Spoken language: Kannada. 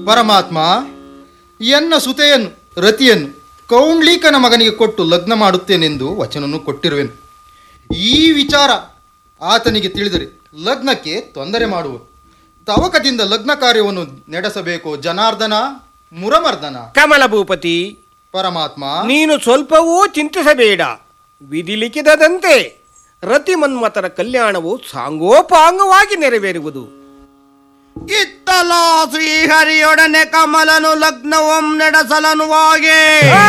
ಪರಮಾತ್ಮ ಎನ್ನ ಸುತೆಯನ್ನು ರತಿಯನ್ನು ಕೌಂಡ್ಲೀಕನ ಮಗನಿಗೆ ಕೊಟ್ಟು ಲಗ್ನ ಮಾಡುತ್ತೇನೆಂದು ವಚನವನ್ನು ಕೊಟ್ಟಿರುವೆನು ಈ ವಿಚಾರ ಆತನಿಗೆ ತಿಳಿದರೆ ಲಗ್ನಕ್ಕೆ ತೊಂದರೆ ಮಾಡುವುದು ತವಕದಿಂದ ಲಗ್ನ ಕಾರ್ಯವನ್ನು ನಡೆಸಬೇಕು ಜನಾರ್ದನ ಮುರಮರ್ದನ ಕಮಲ ಭೂಪತಿ ಪರಮಾತ್ಮ ನೀನು ಸ್ವಲ್ಪವೂ ಚಿಂತಿಸಬೇಡ ವಿಧಿ ಲಿಖಿತದಂತೆ ರತಿ ಮನ್ಮಥರ ಕಲ್ಯಾಣವು ಸಾಂಗೋಪಾಂಗವಾಗಿ ನೆರವೇರುವುದು ಇತ್ತಲ ಶ್ರೀಹರಿಯೊಡನೆ ಕಮಲನು ಲಗ್ನವಂ ನಡೆಸಲನುವಾಗೆ